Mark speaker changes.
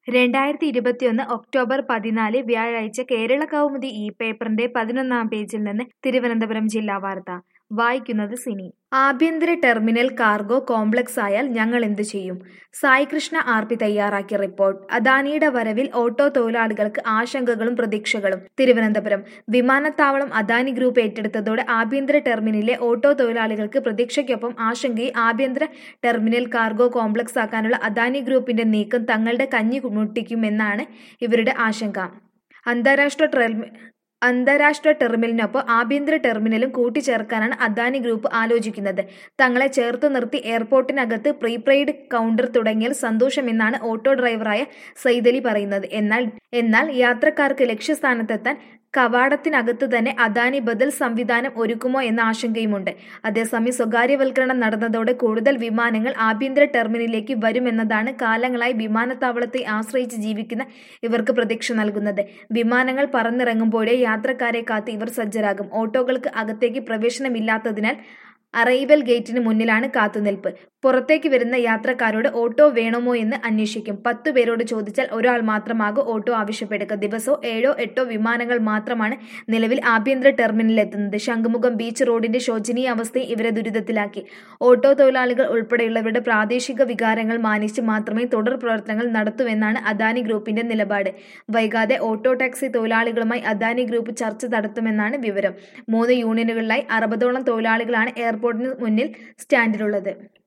Speaker 1: രണ്ടായിരത്തി ഇരുപത്തിയൊന്ന് ഒക്ടോബർ പതിനാല് വ്യാഴാഴ്ച കേരള കൗമുദി ഈ പേപ്പറിന്റെ പതിനൊന്നാം പേജിൽ നിന്ന് തിരുവനന്തപുരം ജില്ലാ വാർത്ത വായിക്കുന്നത് സിനി ആഭ്യന്തര ടെർമിനൽ കാർഗോ കോംപ്ലക്സ് ആയാൽ ഞങ്ങൾ എന്തു ചെയ്യും സായി കൃഷ്ണ ആർ പി തയ്യാറാക്കിയ റിപ്പോർട്ട് അദാനിയുടെ വരവിൽ ഓട്ടോ തൊഴിലാളികൾക്ക് ആശങ്കകളും പ്രതീക്ഷകളും തിരുവനന്തപുരം വിമാനത്താവളം അദാനി ഗ്രൂപ്പ് ഏറ്റെടുത്തതോടെ ആഭ്യന്തര ടെർമിനലിലെ ഓട്ടോ തൊഴിലാളികൾക്ക് പ്രതീക്ഷയ്ക്കൊപ്പം ആശങ്കയും ആഭ്യന്തര ടെർമിനൽ കാർഗോ കോംപ്ലക്സ് ആക്കാനുള്ള അദാനി ഗ്രൂപ്പിന്റെ നീക്കം തങ്ങളുടെ കഞ്ഞി മുട്ടിക്കുമെന്നാണ് ഇവരുടെ ആശങ്ക അന്താരാഷ്ട്ര ടെർമി അന്താരാഷ്ട്ര ടെർമിനലിനൊപ്പം ആഭ്യന്തര ടെർമിനലും കൂട്ടിച്ചേർക്കാനാണ് അദാനി ഗ്രൂപ്പ് ആലോചിക്കുന്നത് തങ്ങളെ ചേർത്ത് നിർത്തി എയർപോർട്ടിനകത്ത് പ്രീപെയ്ഡ് കൗണ്ടർ തുടങ്ങിയാൽ സന്തോഷമെന്നാണ് ഓട്ടോ ഡ്രൈവറായ സൈദലി പറയുന്നത് എന്നാൽ എന്നാൽ യാത്രക്കാർക്ക് ലക്ഷ്യസ്ഥാനത്തെത്താൻ കവാടത്തിനകത്ത് തന്നെ അദാനി ബദൽ സംവിധാനം ഒരുക്കുമോ എന്ന ആശങ്കയുമുണ്ട് അതേസമയം സ്വകാര്യവൽക്കരണം നടന്നതോടെ കൂടുതൽ വിമാനങ്ങൾ ആഭ്യന്തര ടെർമിനലിലേക്ക് വരുമെന്നതാണ് കാലങ്ങളായി വിമാനത്താവളത്തെ ആശ്രയിച്ച് ജീവിക്കുന്ന ഇവർക്ക് പ്രതീക്ഷ നൽകുന്നത് വിമാനങ്ങൾ പറന്നിറങ്ങുമ്പോഴേ യാത്രക്കാരെ കാത്ത് ഇവർ സജ്ജരാകും ഓട്ടോകൾക്ക് അകത്തേക്ക് പ്രവേശനമില്ലാത്തതിനാൽ അറൈവൽ ഗേറ്റിന് മുന്നിലാണ് കാത്തുനിൽപ്പ് പുറത്തേക്ക് വരുന്ന യാത്രക്കാരോട് ഓട്ടോ വേണമോ എന്ന് അന്വേഷിക്കും പത്തു പേരോട് ചോദിച്ചാൽ ഒരാൾ മാത്രമാകും ഓട്ടോ ആവശ്യപ്പെടുക ദിവസവും ഏഴോ എട്ടോ വിമാനങ്ങൾ മാത്രമാണ് നിലവിൽ ആഭ്യന്തര ടെർമിനലിൽ എത്തുന്നത് ശംഖുമുഖം ബീച്ച് റോഡിന്റെ ശോചനീയ അവസ്ഥയും ഇവരെ ദുരിതത്തിലാക്കി ഓട്ടോ തൊഴിലാളികൾ ഉൾപ്പെടെയുള്ളവരുടെ പ്രാദേശിക വികാരങ്ങൾ മാനിച്ച് മാത്രമേ തുടർ പ്രവർത്തനങ്ങൾ നടത്തൂവെന്നാണ് അദാനി ഗ്രൂപ്പിന്റെ നിലപാട് വൈകാതെ ഓട്ടോ ടാക്സി തൊഴിലാളികളുമായി അദാനി ഗ്രൂപ്പ് ചർച്ച നടത്തുമെന്നാണ് വിവരം മൂന്ന് യൂണിയനുകളിലായി അറുപതോളം തൊഴിലാളികളാണ് എയർപോർട്ടിന് മുന്നിൽ സ്റ്റാൻഡിലുള്ളത്